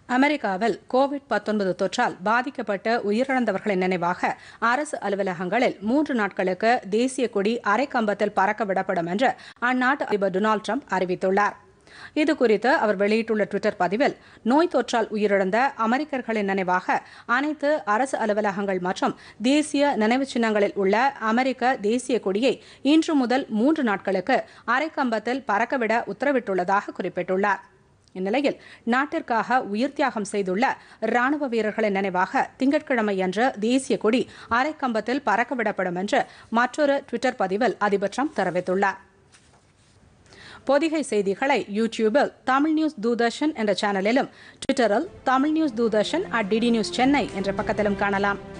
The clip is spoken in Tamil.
அமெரிக்காவில் கோவிட் 19 தொற்றால் பாதிக்கப்பட்ட உயிரிழந்தவர்களின் நினைவாக அரசு அலுவலகங்களில் மூன்று நாட்களுக்கு தேசிய கொடி அரைக்கம்பத்தில் பறக்க விடப்படும் என்று அந்நாட்டு அதிபர் டொனால்டு ட்ரம்ப் அறிவித்துள்ளார் இதுகுறித்து அவர் வெளியிட்டுள்ள டுவிட்டர் பதிவில் நோய் தொற்றால் உயிரிழந்த அமெரிக்கர்களின் நினைவாக அனைத்து அரசு அலுவலகங்கள் மற்றும் தேசிய நினைவுச் சின்னங்களில் உள்ள அமெரிக்க தேசிய கொடியை இன்று முதல் மூன்று நாட்களுக்கு அரைக்கம்பத்தில் பறக்கவிட உத்தரவிட்டுள்ளதாக குறிப்பிட்டுள்ளார் இந்நிலையில் நாட்டிற்காக உயிர் தியாகம் செய்துள்ள ராணுவ வீரர்களின் நினைவாக திங்கட்கிழமை அன்று தேசிய கொடி அரைக்கம்பத்தில் பறக்கவிடப்படும் என்று மற்றொரு டுவிட்டர் பதிவில் அதிபர் ட்ரம்ப் தெரிவித்துள்ளார் பொதிகை செய்திகளை யூடியூபில் தமிழ் நியூஸ் தூர்தர்ஷன் என்ற சேனலிலும் ட்விட்டரில் Tamil news Doordarshan at DD news Chennai என்ற பக்கத்திலும் காணலாம்